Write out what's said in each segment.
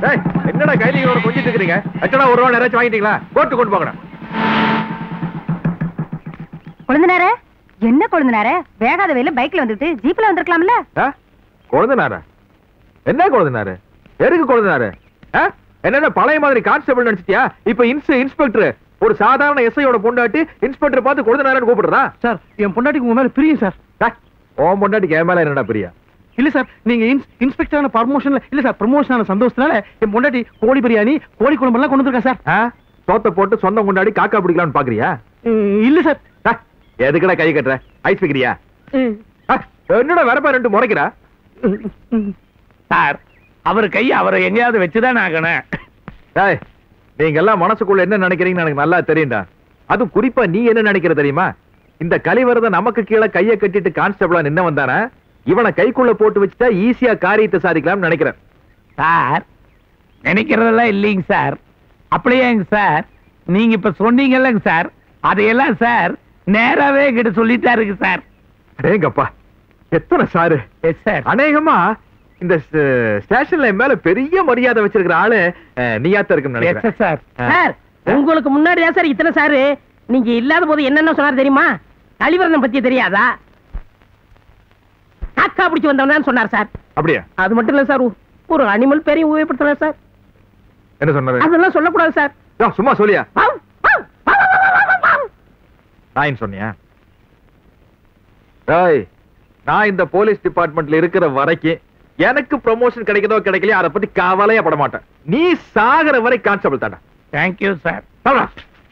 டேய், என்னடா கைலியோட கொஞ்சிட்டு இருக்கிறீங்க எட்டடா ஒரு ரூபா நிறைய வாங்கிட்டீங்களா கோர்ட்டு கொண்டு போகணும் கொழுந்தனாரே என்ன கொழுந்தனாரே வேகாத வெயில பைக்ல வந்துட்டு ஜீப்ல வந்திருக்கலாம்ல குழந்தைனாரா என்ன குழந்தைனாரு எதுக்கு குழந்தைனாரு என்னென்ன பழைய மாதிரி கான்ஸ்டபிள் நினைச்சிட்டியா இப்ப இன்ஸ் இன்ஸ்பெக்டர் ஒரு சாதாரண எஸ்ஐயோட பொண்டாட்டி இன்ஸ்பெக்டர் பார்த்து குழந்தைனாரன்னு கூப்பிடுறா சார் என் பொண்டாட்டிக்கு உங்க மேல பிரியும் சார் டேய், உன் பொண்டாட்டிக்கு என் மேல என்னடா பிரியா இல்ல சார் நீங்க இன்ஸ்பெக்டர் ஆன பர்மோஷன்ல இல்ல சார் ப்ரமோஷன் ஆன சந்தோஷத்தினால என் பொண்டாட்டி கோழி பிரியாணி கோழி குழம்பு எல்லாம் கொண்டு வந்திருக்கா சார் ஆ? சோத்தை போட்டு சொந்தம் கொண்டாடி காக்கா பிடிக்கலாம்னு பாக்குறியா ம், இல்ல சார் டேய், எதுக்குடா கை கட்டுற ஐஸ் வைக்கிறியா ஆ, என்னடா வரப்பா ரெண்டு முறைக்கிறா சார் அவர் கையை அவரை எங்கேயாவது வச்சுதான் ஆகணும் டேய் நீங்க எல்லாம் மனசுக்குள்ள என்ன நினைக்கிறீங்கன்னு எனக்கு நல்லா தெரியும்டா அதுவும் குறிப்பா நீ என்ன நினைக்கிற தெரியுமா இந்த கலிவரத நமக்கு கீழே கைய கட்டிட்டு கான்ஸ்டபிளா நின்ன வந்தானே இவனை கைக்குள்ள போட்டு வச்சுட்டா ஈஸியா காரியத்தை சாதிக்கலாம்னு நினைக்கிறேன் சார் நினைக்கிறதெல்லாம் இல்லைங்க சார் அப்படியேங்க சார் நீங்க இப்ப சொன்னீங்கல்லங்க சார் அதையெல்லாம் சார் நேராவே கிட்ட சொல்லிட்டாருங்க சார் அடேங்கப்பா எத்தனை சாரு எஸ் சார் அநேகமா இந்த ஸ்ட- ஸ்டேஷன்ல என் மேல பெரிய மரியாதை வச்சிருக்கிற ஆளு அஹ், நீயாத்தான் இருக்குன்னு எஸ் நினைக்கிறேன் சார் ஆ. சார் உங்களுக்கு முன்னாடி தான் சார் இத்தனை சாரு நீங்க இல்லாத போது என்னென்ன சொன்னார் தெரியுமா கலிவரனம் பத்தி தெரியாதா காக்கா பிடிச்சு வந்தவன் சொன்னார் சார் அப்படியா அது மட்டும் இல்ல சார் ஒரு அனிமல் பேரையும் உபயோகப்படுத்தினார் சார் என்ன சொன்னாரு அதெல்லாம் சொல்லக்கூடாது சார் யோ, சும்மா சொல்லியா wow, wow, wow, wow, wow, wow, wow. நாயின்னு சொன்னியா டேய் நான் இந்த போலீஸ் டிபார்ட்மெண்ட்ல இருக்கிற வரைக்கும் எனக்கு ப்ரமோஷன் கிடைக்குதோ கிடைக்கலையோ அதை பத்தி கவலையே பட மாட்டேன் நீ சாகர வரை கான்ஸ்டபிள் தாண்டா தேங்க்யூ சார் சொல்றா.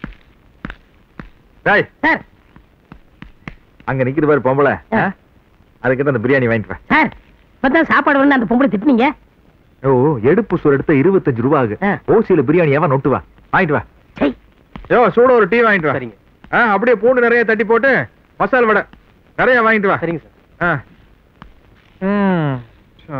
டேய் சார் அங்க நிக்குது பாரு பொம்பளை ஆ? அதுக்கிட்ட அந்த பிரியாணி வாங்கிட்டு வா. சார் இப்பதான் சாப்பாடு வந்து அந்த பொம்பளை திட்டுனீங்க ஓ எடுப்பு சோறு எடுத்த இருபத்தஞ்சு ரூபா ஆகு ஆ. ஓசியில பிரியாணி எவன் நொட்டு வா வாங்கிட்டு வா சை யோ சூட ஒரு டீ வாங்கிட்டு வா சரிங்க அப்படியே பூண்டு நிறைய தட்டி போட்டு மசால் வடை நிறைய வாங்கிட்டு வா சரிங்க சார் ம் ஆ.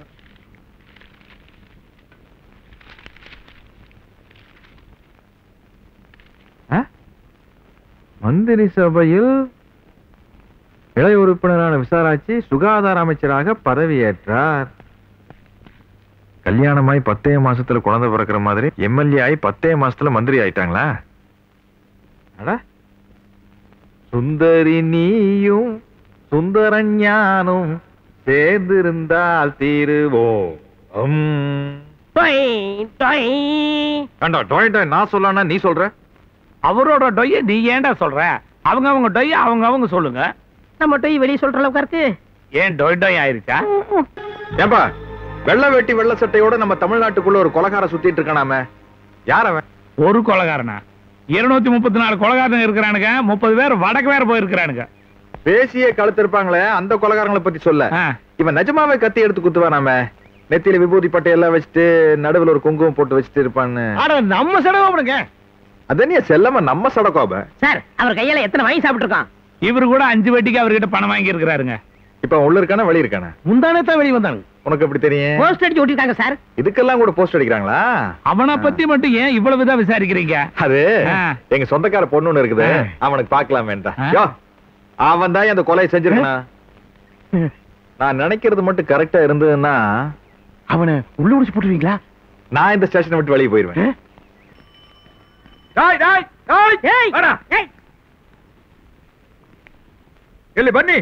ஆ? மந்திரி சபையில் இளைய உறுப்பினரான விசாராட்சி சுகாதார அமைச்சராக பதவியேற்றார் கல்யாணமாய் பத்தே மாசத்துல குழந்தை பிறக்கிற மாதிரி எம்எல்ஏ ஆகி பத்தே மாசத்துல மந்திரி ஆயிட்டாங்களா அட சுந்தரி நீயும் சுந்தரஞானும் சேர்ந்திருந்தால் தீருவோம் உம். டொய், டொய். ஏண்டா டொய் டொய் நான் சொல்லனா நீ சொல்ற அவரோட டொய்ய நீ ஏன்டா சொல்ற அவங்க அவங்க டொய்ய அவங்க அவங்க சொல்லுங்க நம்ம டொய் வெளியே சொல்ற அளவுக்கு இருக்கு ஏன் டொய் டொய் ஆயிருச்சா ஏன்பா வெள்ளை வேட்டி வெள்ளை சட்டையோட நம்ம தமிழ்நாட்டுக்குள்ள ஒரு கொலகார சுத்திட்டு இருக்கானாமே யார் அவன் ஒரு கொலகாரனா இருநூத்தி முப்பத்தி நாலு கொலகாரனுங்க இருக்கிறானுங்க முப்பது பேர் வடக்கு வேற போயிருக்கிறானுங்க பேசியே கழுத்திருப்பாங்களே அந்த கொலகாரங்களை பத்தி சொல்ல ஆ. இவன் நிஜமாவே கத்தி எடுத்து குத்துவானாமே நெத்தியில விபூதி பட்டை எல்லாம் வச்சுட்டு நடுவுல ஒரு குங்குமம் போட்டு வச்சுட்டு இருப்பான்னு ஆட நம்ம செலவு பண்ணுங்க அது நீ செல்லமா நம்ம சடக்கோப சார் அவர் கையால எத்தனை வாங்கி சாப்பிட்டுருக்கோம் இவரு கூட அஞ்சு வட்டிக்கு அவர்கிட்ட பணம் வாங்கி இருக்கிறாருங்க இப்ப அவன் உள்ள இருக்கானா வெளிய இருக்கானா முந்தானே தான் வெளியே வந்தானுங்க உனக்கு எப்படி தெரியும் போஸ்ட் அடிச்சு ஒட்டிருக்காங்க சார் இதுக்கெல்லாம் கூட போஸ்ட் அடிக்கிறாங்களா அவனை பத்தி மட்டும் ஏன் இவ்வளவு தான் விசாரிக்கிறீங்க அது ஆ. எங்க சொந்தக்கார பொண்ணு ஒண்ணு இருக்குது ஆ. அவனுக்கு பார்க்கலாம் வேண்டாம் ஆ. யோ அவன் தான் அந்த கொலை செஞ்சிருக்கான் நான் நினைக்கிறது மட்டும் கரெக்டா இருந்ததுன்னா அவனை உள்ள முடிச்சு போட்டுருவீங்களா நான் இந்த ஸ்டேஷனை விட்டு வெளியே போயிருவேன் டேய் டேய் டேய் ஏய், வாடா. ஏய். இல்ல பண்ணி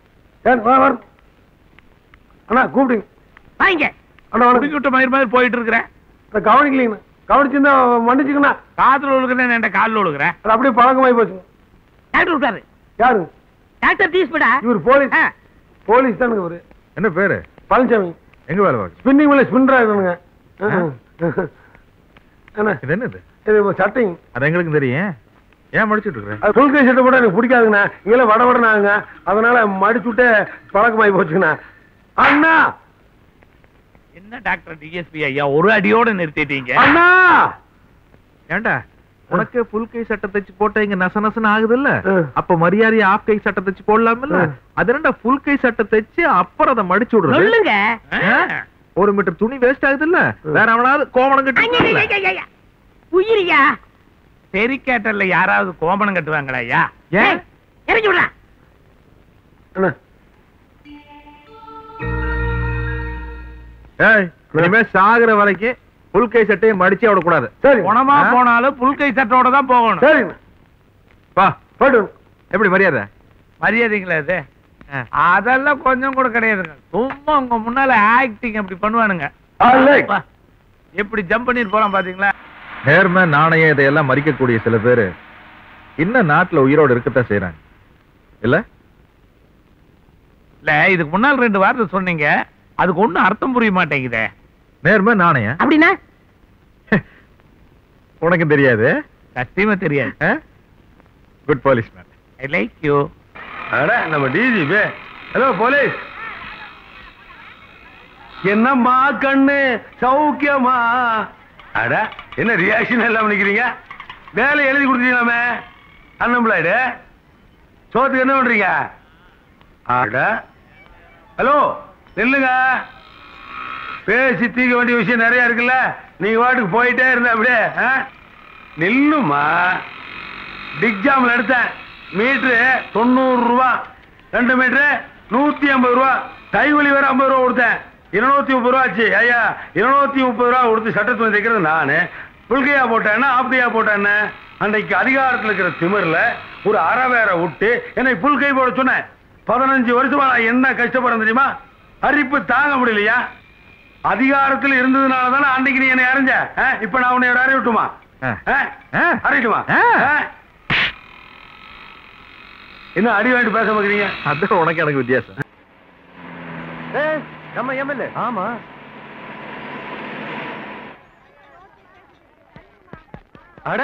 அண்ணா கூப்பிடுங்க வாங்க அண்ணா குடிக்கிட்ட மயிர் மாதிரி போயிட்டு இருக்கிறேன் கவனிக்கலீங்கண்ணா கவனிச்சிருந்தா மன்னிச்சுக்கண்ணா காத்துல ஒழுகுறேன் என் காலில் ஒழுகுறேன் அது அப்படியே பழக்கமாயி போச்சுங்க டாக்டர் விட்டாரு யாரு டாக்டர் டீஸ்படா இவர் போலீஸ் ஆ. போலீஸ் தானுங்க இவரு என்ன பேரு பழனிசாமி எங்க வேலை பார்க்க ஸ்பின்னிங் மேல ஸ்பின்ரா இருக்கானுங்க என்ன இது என்னது இது சட்டைங்க அது எங்களுக்கு தெரியும் ஏன் முடிச்சுட்டு இருக்கிறேன் அது ஃபுல் கை சட்டை போட எனக்கு பிடிக்காதுங்கண்ணா இங்கெல்லாம் வட வடனாங்க அதனால மடிச்சு விட்டு பழக்கமாயி போச்சுங்கண்ணா அண்ணா என்ன டாக்டர் டிஎஸ்பி ஐயா ஒரு அடியோட நிறுத்திட்டீங்க அண்ணா ஏண்டா உனக்கு புல் கை சட்டை தச்சு போட்ட இங்க நச நசன ஆகுதுல்ல ஆ. அப்ப மரியாதையா ஆஃப் கை சட்டை தச்சு போடலாம்ல ஆ. அது என்னடா புல் கை சட்டை தச்சு அப்புறம் அதை மடிச்சு விடுறது சொல்லுங்க ஆ. ஒரு மீட்டர் துணி வேஸ்ட் ஆகுதுல்ல வேற அவனாவது கோமணம் கட்டி உயிரியா சரி கேட்டல்ல யாராவது கோமணம் கட்டுவாங்களா ஐயா ஏன் இறங்கி விடா அண்ணா ஏய் இனிமே சாகுற வரைக்கும் புல் கை சட்டையும் மடிச்சு விடக்கூடாது சரி குணமா ஆ? போனாலும் புல்கை சட்டோட தான் போகணும் சரி பா போட்டு எப்படி மரியாதை மரியாதைங்களா இது ஆ. அதெல்லாம் கொஞ்சம் கூட கிடையாதுங்க சும்மா உங்க முன்னால ஆக்டிங் அப்படி பண்ணுவானுங்க Alright. அப்பா, எப்படி ஜம்ப் பண்ணிட்டு போறான் பாத்தீங்களா நேர்மை நாணயம் இதையெல்லாம் மறிக்கக்கூடிய சில பேரு இன்னும் நாட்டுல உயிரோடு இருக்கத்தான் செய்யறாங்க இல்ல இல்ல இதுக்கு முன்னால் ரெண்டு வார்த்தை சொன்னீங்க அதுக்கு ஒண்ணும் அர்த்தம் புரிய மாட்டேங்குதே நேர்மை நாணயம் அப்படின்னா உனக்கும் தெரியாது சத்தியமா தெரியாது good policeman I like you அட நம்ம டிஜிபி ஹலோ போலீஸ் என்னம்மா கண்ணு சௌக்கியமா அட என்ன ரியாக்ஷன் எல்லாம் பண்ணிக்கிறீங்க வேலை எழுதி கொடுத்தீங்களாமே அன்எம்ப்ளாய்டு சோத்துக்கு என்ன பண்றீங்க அட ஹலோ நில்லுங்க பேசி தீக்க வேண்டிய விஷயம் நிறைய இருக்குல்ல நீங்க வாட்டுக்கு போயிட்டே இருந்த அப்படியே ஆ? நில்லுமா பிக் ஜாம்ல எடுத்தேன் மீட்ரு தொண்ணூறு ரூபா ரெண்டு மீட்ரு நூத்தி ஐம்பது ரூபா கைவலி வேற ஐம்பது ரூபா கொடுத்தேன் இருநூத்தி முப்பது ரூபா ஆச்சு ஐயா இருநூத்தி முப்பது ரூபா கொடுத்து சட்ட துணி தைக்கிறது நானு புல்கையா போட்டேன்னா ஆப்கையா போட்டேன்னு அன்றைக்கு அதிகாரத்தில் இருக்கிற திமிர்ல ஒரு அரை வேற விட்டு என்னை புல்கை போட சொன்னேன் பதினஞ்சு வருஷமா நான் என்ன கஷ்டப்படுறேன் தெரியுமா அரிப்பு தாங்க முடியலையா அதிகாரத்தில் இருந்ததுனால தானே அன்னைக்கு நீ என்னை அரைஞ்ச ஆ? இப்ப நான் உன்னை ஒரு அறை விட்டுமா ஆ. ஆ. அரைட்டுமா ஆ. ஆ? என்ன அடி வாங்கிட்டு பேச மாட்டீங்க அதான் உனக்கு எனக்கு வித்தியாசம் நம்ம எம்எல்ஏ ஆமா அட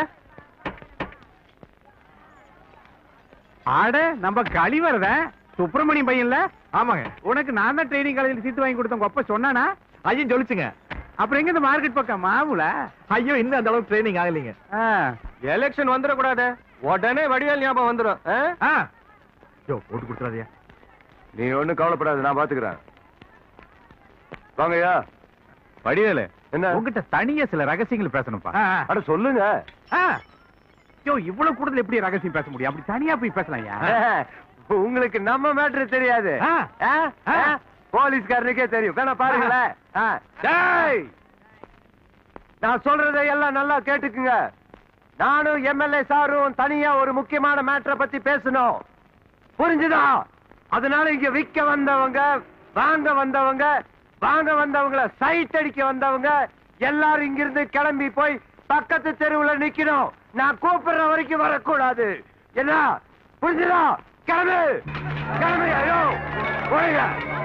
அட நம்ம கழிவறத சுப்பிரமணியம் பையன்ல ஆமாங்க உனக்கு நான் தான் ட்ரைனிங் காலேஜில் சீட்டு வாங்கி கொடுத்தேன் உங்க அப்பா சொன்னானா ஐயோ சொல்லிச்சுங்க அப்புறம் எங்க இந்த மார்க்கெட் பக்கம் மாவுல ஐயோ இன்னும் அந்த அளவுக்கு ட்ரைனிங் ஆகலைங்க எலெக்ஷன் வந்துடக்கூடாது உடனே வடிவேல் ஞாபகம் வந்துடும் ஆ யோ போட்டு கொடுத்துறாதியா நீ ஒண்ணும் கவலைப்படாத நான் பாத்துக்கிறேன் வாங்கய்யா வடிவேலு என்ன உங்ககிட்ட தனியா சில ரகசியங்கள் பேசணும்ப்பா அட சொல்லுங்க யோ இவ்வளவு கூடுதல் எப்படி ரகசியம் பேச முடியும் அப்படி தனியா போய் பேசலாம்யா உங்களுக்கு நம்ம மேட்ரு தெரியாது ஆ. ஆ? ஆ. ஆ? போலீஸ்காரனுக்கே தெரியும் வேணா பாருங்களேன் ஆ. டேய்! நான் சொல்றதை எல்லாம் நல்லா கேட்டுக்குங்க நானும் எம்எல்ஏ சாரும் தனியா ஒரு முக்கியமான மேட்டரை பத்தி பேசணும் புரிஞ்சுதா அதனால இங்க விக்க வந்தவங்க வாங்க வந்தவங்க வாங்க வந்தவங்கள சைட் அடிக்க வந்தவங்க எல்லாரும் இங்கிருந்து கிளம்பி போய் பக்கத்து தெருவுல நிக்கணும் நான் கூப்பிடுற வரைக்கும் வரக்கூடாது என்ன புரிஞ்சுதா கிளம்பு கிளம்பு ஐயோ போயிங்க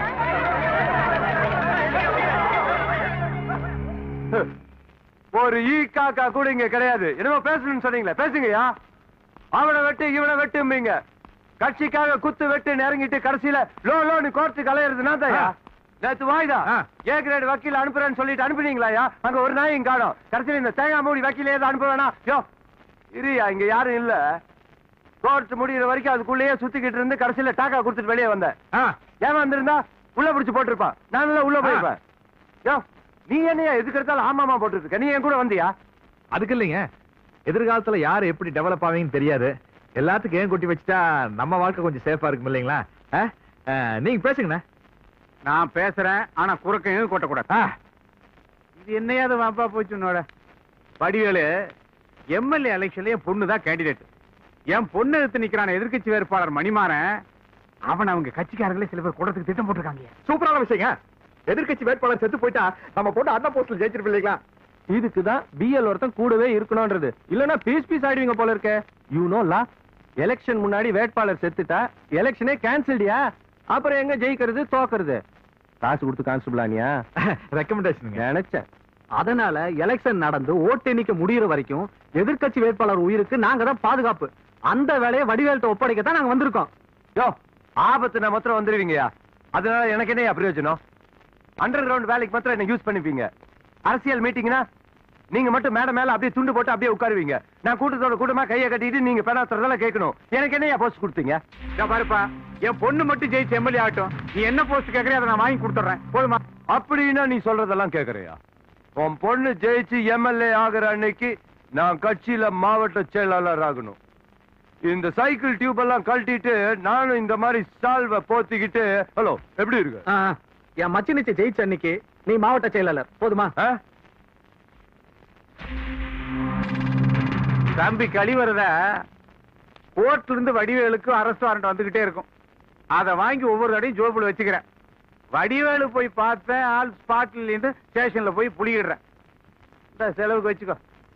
ஒரு ஈ காக்கா கூட இங்க கிடையாது என்னமோ பேசணும்னு சொன்னீங்களே பேசுங்கய்யா அவனை வெட்டு இவனை வெட்டும்பீங்க கட்சிக்காக குத்து வெட்டு இறங்கிட்டு கடைசியில லோ லோன்னு கோர்த்து கலையிறது நான் தான்யா நேத்து வாய்தா ஆ. ஏ கிரேட் வக்கீல் அனுப்புறேன்னு சொல்லிட்டு அனுப்புனீங்களாயா அங்க ஒரு நாயும் காணும் கடைசியில இந்த தேங்காய் மூடி வக்கீல் ஏதோ அனுப்ப வேணாம் யோ இரியா இங்க யாரும் இல்ல கோர்ட் முடியிற வரைக்கும் அதுக்குள்ளேயே சுத்திக்கிட்டு இருந்து கடைசியில டாக்கா கொடுத்துட்டு வெளியே வந்தேன் ஏன் வந்திருந்தா உள்ள பிடிச்சு போட்டிருப்பான் நான் எல்லாம் உள்ள போயிருப்பேன் யோ நீ என்னையா எதுக்கு எடுத்தாலும் ஆமாமா போட்டுட்டு இருக்க நீ என் கூட வந்தியா அதுக்கு இல்லைங்க எதிர்காலத்துல யாரு எப்படி டெவலப் ஆவீங்கன்னு தெரியாது எல்லாத்துக்கும் ஏன் கொட்டி வச்சுட்டா நம்ம வாழ்க்கை கொஞ்சம் சேஃபா இருக்கும் இல்லைங்களா ஆ? ஆ, நீங்க பேசுங்கண்ணா நான் பேசுறேன் ஆனா குறுக்கையும் கொட்டக்கூடாது ஆ, இது என்னையாவது வாப்பா போச்சு உன்னோட வடிவேலு எம்எல்ஏ எலெக்ஷன்ல என் பொண்ணு தான் கேண்டிடேட் என் பொண்ணு எடுத்து நிக்கிறான எதிர்க்கட்சி வேட்பாளர் மணிமாறன் அவன் அவங்க கட்சிக்காரங்களே சில பேர் கூடத்துக்கு திட்டம் போட்டிருக்காங்க சூப்பரான விஷயங்க எதிர்க்கட்சி வேட்பாளர் செத்து போயிட்டா நம்ம போட்டு அண்ணா போஸ்ட்ல ஜெயிச்சிருப்போம் இல்லைங்களா இதுக்கு தான் பிஎல் ஒருத்தன் கூடவே இருக்கணும்ன்றது இல்லனா பீஸ் பீஸ் ஆயிடுவீங்க போல இருக்க யூ நோ லா எலெக்ஷன் முன்னாடி வேட்பாளர் செத்துட்டா எலெக்ஷனே கேன்சல்டியா அப்புறம் எங்க ஜெயிக்கிறது தோக்குறது காசு கொடுத்து கான்ஸ்டபிள் ஆனியா ரெக்கமெண்டேஷனுங்க நினைச்சேன் அதனால எலெக்ஷன் நடந்து ஓட்டு எண்ணிக்கை முடியிற வரைக்கும் எதிர்க்கட்சி வேட்பாளர் உயிருக்கு நாங்க தான் பாதுகாப்பு அந்த வேலையை வடிவேல்ட்ட ஒப்படைக்க தான் நாங்க வந்திருக்கோம் யோ ஆபத்து நான் மாத்திரம் வந்துருவீங்கயா அதனால எனக்கு என்ன பிரயோஜனம் அண்டர் கிரவுண்ட் வேலைக்கு மாத்திரம் என்ன யூஸ் பண்ணிப்பீங்க அரசியல் மீட்டிங்னா நீங்க மட்டும் மேட மேல அப்படியே துண்டு போட்டு அப்படியே உட்காருவீங்க நான் கூட்டத்தோட கூட்டமா கையை கட்டிட்டு நீங்க பேடாத்துறதெல்லாம் கேட்கணும் எனக்கு என்னையா போஸ்ட் கொடுத்தீங்க இதோ பாருப்பா என் பொண்ணு மட்டும் ஜெயிச்சு எம்எல்ஏ ஆகட்டும் நீ என்ன போஸ்ட் கேக்குறியோ அதை நான் வாங்கி கொடுத்துறேன் போதுமா அப்படின்னா நீ சொல்றதெல்லாம் கேக்குறியா உன் பொண்ணு ஜெயிச்சு எம்எல்ஏ ஆகுற அன்னைக்கு நான் கட்சியில மாவட்ட செயலாளர் ஆகணும் இந்த சைக்கிள் டியூப் எல்லாம் கழட்டிட்டு நானும் இந்த மாதிரி சால்வை போத்திக்கிட்டு ஹலோ எப்படி இருக்கு ஆ, என் மச்சினிச்சு ஜெயிச்ச அன்னைக்கு நீ மாவட்ட செயலாளர் போதுமா ஆ? தம்பி கழிவறத கோர்ட்ல இருந்து வடிவேலுக்கு அரெஸ்ட் வாரண்ட் வந்துகிட்டே இருக்கும் அதை வாங்கி ஒவ்வொரு தடையும் ஜோப்புல வச்சுக்கிறேன் வடிவேலு போய் பார்த்தேன் ஆள் ஸ்பாட்ல இருந்து ஸ்டேஷன்ல போய் புளியிடுறேன் இந்த செலவுக்கு வச்சுக்கோ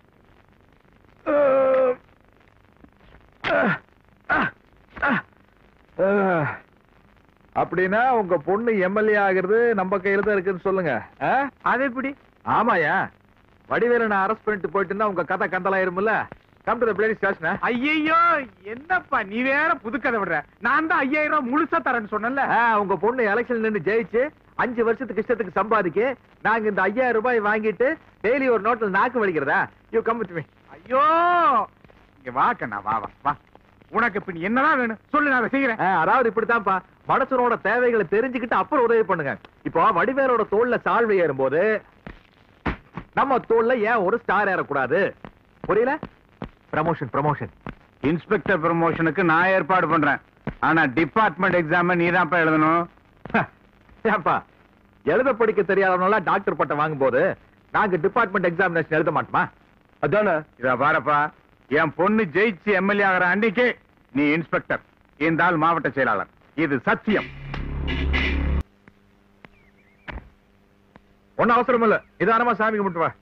அப்படின்னா உங்க பொண்ணு எம்எல்ஏ ஆகிறது நம்ம கையில தான் இருக்குன்னு சொல்லுங்க ஆ? அது எப்படி ஆமாயா வடிவேல நான் அரெஸ்ட் பண்ணிட்டு போயிட்டு இருந்தா உங்க கதை கந்தலாயிரும்ல come to the bloody station ஐயையோ என்னப்பா நீ வேற புது கதை விடுற நான் தான் ஐயாயிரம் ரூபாய் முழுசா தரேன்னு சொன்னேன்ல உங்க பொண்ணு எலெக்ஷன் நின்னு ஜெயிச்சு அஞ்சு வருஷத்துக்கு இஷ்டத்துக்கு சம்பாதிக்க நாங்க இந்த ஐயாயிரம் ரூபாய் வாங்கிட்டு டெய்லி ஒரு நோட்டில் நாக்கு வலிக்கிறதா யூ கம் வித் மீ ஐயோ இங்க வா கண்ணா வா வா வா உனக்கு இப்ப நீ என்னதான் வேணும் சொல்லு நான் அதை செய்யறேன் அதாவது இப்படித்தான்ப்பா மனுஷனோட தேவைகளை தெரிஞ்சுக்கிட்டு அப்புறம் உதவி பண்ணுங்க இப்போ வடிவேலோட தோல்ல சால்வை ஏறும்போது நம்ம தோல்ல ஏன் ஒரு ஸ்டார் ஏறக்கூடாது புரியல ப்ரமோஷன் ப்ரமோஷன் இன்ஸ்பெக்டர் ப்ரமோஷனுக்கு நான் ஏற்பாடு பண்றேன் ஆனா டிபார்ட்மெண்ட் எக்ஸாம் நீ தான்ப்பா எழுதணும் ஏன்பா எழுத படிக்க தெரியாதவனால டாக்டர் பட்டம் வாங்கும்போது நாங்க டிபார்ட்மெண்ட் எக்ஸாமினேஷன் எழுத மாட்டோமா அதானே இத பாருப்பா என் பொண்ணு ஜெயிச்சு எம்எல்ஏ ஆகிற அன்னைக்கு நீ இன்ஸ்பெக்டர் இந்த ஆள் மாவட்ட செயலாளர் இது சத்தியம் ஒன்னும் அவசரம் இல்ல நிதானமா சாமி கும்பிட்டு வா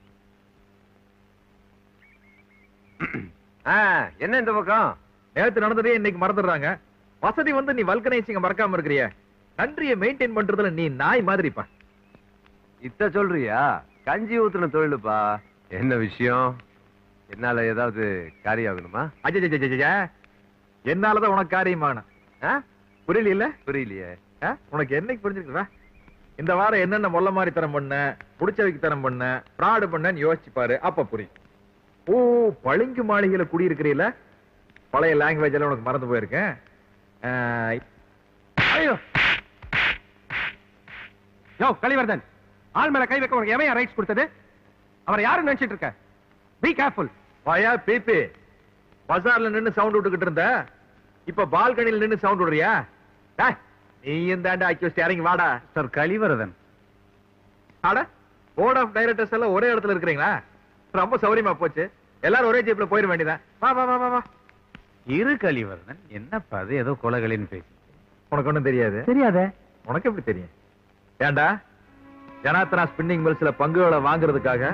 என்ன இந்த பக்கம் நேத்து நடந்ததே இன்னைக்கு மறந்துடுறாங்க வசதி வந்து நீ வல்கனைசிங்க மறக்காம இருக்கிறிய நன்றியை மெயின்டைன் பண்றதுல நீ நாய் மாதிரிப்பா இத்த சொல்றியா கஞ்சி ஊத்துன தொழிலுப்பா என்ன விஷயம் என்னால ஏதாவது காரியம் ஆகணுமா அஜய் என்னாலதான் உனக்கு காரியமாகணும் ஆ? புரியல இல்ல புரியலையே உனக்கு என்னைக்கு புரிஞ்சுக்கிறா இந்த வாரம் என்னென்ன மொல்ல மாதிரி தரம் பண்ண புடிச்சவைக்கு தரம் பண்ண ஃப்ராடு பண்ணன்னு யோசிச்சு பாரு அப்ப புரியும் ஓ பளிங்கு மாளிகையில குடியிருக்கிறீல பழைய லாங்குவேஜ் எல்லாம் உனக்கு மறந்து போயிருக்கேன் ஆஹ், ஐயோ யோ கலிவர்தன் ஆள் மேல கை வைக்க உனக்கு எவன் ரைட்ஸ் கொடுத்தது அவரை யாரு நினைச்சிட்டு இருக்க பி கேர்ஃபுல் வாயா பிபி பஜார்ல நின்னு சவுண்ட் விட்டுக்கிட்டு இருந்த இப்ப பால்கனில நின்னு சவுண்ட் விடுறியா டேய், நீ இந்த ஆக்கி வச்சு இறங்கி வாடா சார் கலிவரதன் அட போர்ட் ஆஃப் டைரக்டர்ஸ் எல்லாம் ஒரே இடத்துல இருக்கிறீங்களா ரொம்ப சௌரியமா போச்சு எல்லாரும் ஒரே ஜீப்ல போயிட வேண்டியதா வா வா வா வா வா இரு கலிவரதன் என்னப்பா அது ஏதோ கொலகளின்னு பேசி உனக்கு ஒண்ணும் தெரியாது தெரியாதே உனக்கு எப்படி தெரியும் ஏண்டா ஜனாத்தனா ஸ்பின்னிங் மில்ஸ்ல பங்குகளை வாங்குறதுக்காக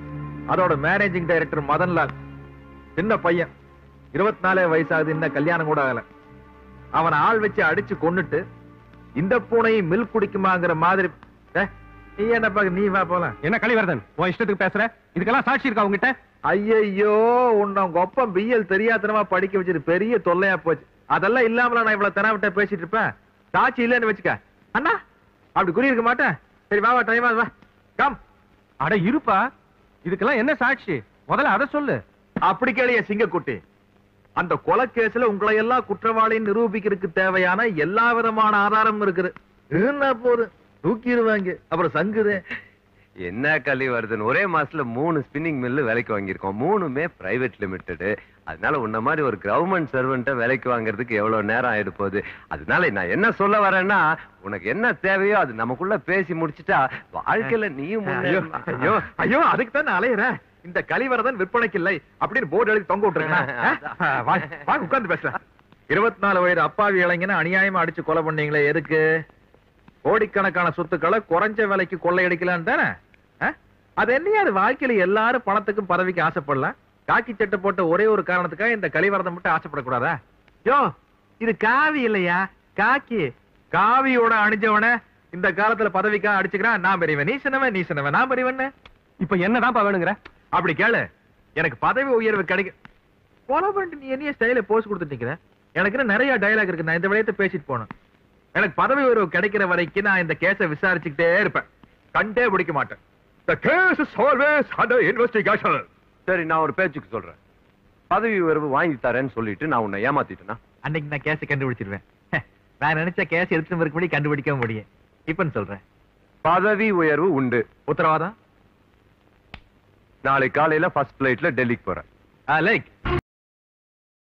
அதோட மேனேஜிங் டைரக்டர் மதன்லால் சின்ன பையன் இருபத்தி நாலே வயசாகுது இன்னும் கல்யாணம் கூட ஆகல அவனை ஆள் வச்சு அடிச்சு கொன்னுட்டு இந்த பூனையும் மில்க் குடிக்குமாங்கிற மாதிரி டேய், நீ என்ன பாக்க நீ வா போலாம் என்ன கலிவர்தன் உன் இஷ்டத்துக்கு பேசுற இதுக்கெல்லாம் சாட்சி இருக்கா உங்ககிட்ட ஐயையோ உன்னை உங்க ஒப்பம் பிஎல் தெரியாதனமா படிக்க வச்சது பெரிய தொல்லையா போச்சு அதெல்லாம் இல்லாமல நான் இவ்வளவு தெனாவிட்ட பேசிட்டு இருப்பேன் சாட்சி இல்லைன்னு வச்சுக்க அண்ணா அப்படி குறி இருக்க மாட்டேன் சரி வா வா டைம் வா கம் அட இருப்பா இதுக்கெல்லாம் என்ன சாட்சி முதல்ல அதை சொல்லு அப்படி கேளைய சிங்கக்குட்டி அந்த கொலை கேஸ்ல உங்களை எல்லாம் குற்றவாளின்னு நிரூபிக்கிறதுக்கு தேவையான எல்லா விதமான ஆதாரமும் இருக்குது இருந்தா போதும் தூக்கிடுவாங்க அப்புறம் சங்குது என்ன கலிவர்தன் ஒரே மாசத்துல மூணு ஸ்பின்னிங் மில்லு விலைக்கு வாங்கியிருக்கோம் மூணுமே பிரைவேட் லிமிட்டெடு அதனால உன்ன மாதிரி ஒரு கவர்மெண்ட் சர்வெண்ட்டை விலைக்கு வாங்குறதுக்கு எவ்வளவு நேரம் ஆயிடு போகுது அதனால நான் என்ன சொல்ல வரேன்னா உனக்கு என்ன தேவையோ அது நமக்குள்ள பேசி முடிச்சிட்டா வாழ்க்கையில நீயும் ஐயோ முன்னேறலாம். ஐயோ ஐயோ அதுக்கு தான் நான் அலையிறேன் இந்த கலிவரதன் விற்பனைக்கு இல்லை அப்படின்னு போர்டு எழுதி தொங்க விட்டுருக்கேன் வாங்க உட்கார்ந்து பேசலாம் இருபத்தி நாலு வயது அப்பாவி இளைஞனை அநியாயமா அடிச்சு கொலை பண்ணீங்களே எதுக்கு கோடிக்கணக்கான சொத்துக்களை குறைஞ்ச விலைக்கு கொள்ளையடிக்கலான்னு தானே ஆ? அது என்னையா அது வாழ்க்கையில எல்லாரும் பணத்துக்கும் பதவிக்கு ஆசைப்படலாம் காக்கி சட்டை போட்ட ஒரே ஒரு காரணத்துக்காக இந்த கலிவரதம் மட்டும் ஆசைப்படக்கூடாதா யோ இது காவி இல்லையா காக்கி காவியோட அணிஞ்சவன இந்த காலத்துல பதவிக்காக அடிச்சுக்கிறான் நான் பெரியவன் நீ சின்னவன் நீ சின்னவன் நான் பெரியவன் இப்ப என்னதான்ப்பா வேணுங்கிற அப்படி கேளு எனக்கு பதவி உயர்வு கிடைக்கும் கொலை பண்ணிட்டு நீ என்னைய ஸ்டைல போஸ்ட் கொடுத்துட்டு நிக்கிற எனக்கு இன்னும் நிறைய டயலாக் இருக்கு நான் இந்த விடயத்தை பேசிட்டு போகணும் எனக்கு பதவி உயர்வு கிடைக்கிற வரைக்கும் நான் இந்த கேஸை விசாரிச்சுக்கிட்டே இருப்பேன் கண்டே பிடிக்க மாட்டேன் The case is always under investigation. சரி நான் ஒரு பேச்சுக்கு சொல்றேன் பதவி உயர்வு வாங்கி தரேன்னு சொல்லிட்டு நான் உன்னை ஏமாத்திட்டேனா அன்னைக்கு நான் கேஸை கண்டுபிடிச்சிருவேன் நான் நினைச்ச கேஸ் எடுத்துட்டு இருக்கும்படி கண்டுபிடிக்க முடியும் இப்பன்னு சொல்றேன் பதவி உயர்வு உண்டு உத்தரவாதம் நாளை காலையில ஃபர்ஸ்ட் பிளைட்ல டெல்லிக்கு போறேன் லைக்